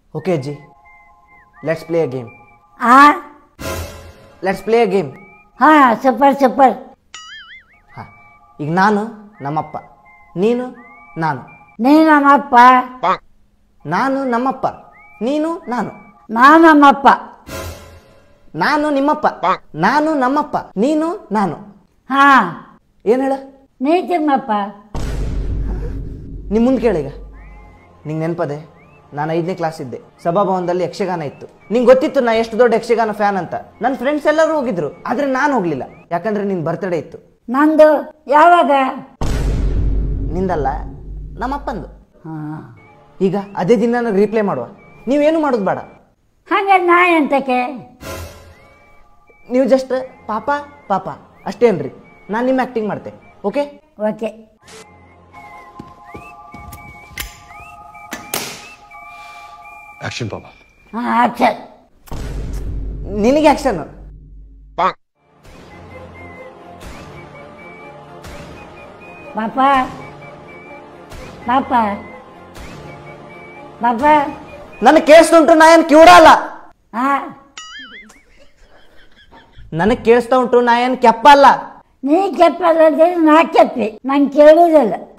okay ಅಜ್ಜಿ let's play a game ಆ let's play a game ಹಾಂ ಸೂಪರ್ ಸೂಪರ್ ಹಾಂ ಈಗ ನಾನು ನಮ್ಮಪ್ಪ ನೀನು ನಾನು ನೀ ನಮ್ಮಪ್ಪ ನಾನು ನಮ್ಮಪ್ಪ ನೀನು ನಾನು ನಾ ನಮ್ಮಪ್ಪ ನಾನು ನಿಮ್ಮಪ್ಪ ನಾನು ನಮ್ಮಪ್ಪ ನೀನು ನಾನು ಹಾಂ ಏನು ಹೇಳ ನೀ ತಿಮ್ಮಪ್ಪ ನಿಮ್ಮ ಮುಂದೆ ಕೇಳೀಗ ನಿಂಗೆ ನೆನಪದೆ ನಾನು ಐದನೇ ಕ್ಲಾಸ್ ಇದ್ದೆ ಸಭಾಭವನದಲ್ಲಿ ಯಕ್ಷಗಾನ ಇತ್ತು ನಿಂಗೆ ಗೊತ್ತಿತ್ತು ನಾ ಎಷ್ಟು ದೊಡ್ಡ ಯಕ್ಷಗಾನ ಫ್ಯಾನ್ ಅಂತ ನನ್ನ ಫ್ರೆಂಡ್ಸ್ ಎಲ್ಲರೂ ಹೋಗಿದ್ರು ಆದರೆ ನಾನು ಹೋಗಲಿಲ್ಲ ಯಾಕಂದ್ರೆ ನಿನ್ನ ಬರ್ತಡೇ ಇತ್ತು ನಂದು ಯಾವಾಗ ನಿಂದಲ್ಲ ನಮ್ಮಪ್ಪಂದು ಹಾಂ ಈಗ ಅದೇ ದಿನ ರೀಪ್ಲೇ ಮಾಡುವ ನೀವೇನು ಮಾಡೋದು ಬೇಡ ಹಾಗೆ ನಾ ಎಂತಕ್ಕೆ ನೀವು ಜಸ್ಟ್ ಪಾಪ ಪಾಪ ಅಷ್ಟೇನ್ರಿ ನಾನು ನಿಮ್ಮ ಆ್ಯಕ್ಟಿಂಗ್ ಮಾಡ್ತೆ ಓಕೆ ಓಕೆ ಆಕ್ಷನ್ ಪಾಪ ಹಾಂ ಆಕ್ಷನ್ ನಿನಗೆ ಆ್ಯಕ್ಷನ್ ಪಾಪ ಪಾಪ ಪಾಪ ನನಗೆ ಕೇಳಿಸ್ತುಂಟು ನಾ ಏನು ಕ್ಯೂರ ಅಲ್ಲ ಹಾಂ ನನಗೆ ಕೇಳಿಸ್ತಾ ಉಂಟು ನಾ ಏನು ಕೆಪ್ಪ ಅಲ್ಲ ನೀ ಕೆಪ್ಪಲ್ಲದೆ ನಾ ಕೆಪ್ಪಿ ನಂಗೆ ಕೇಳುವುದಿಲ್ಲ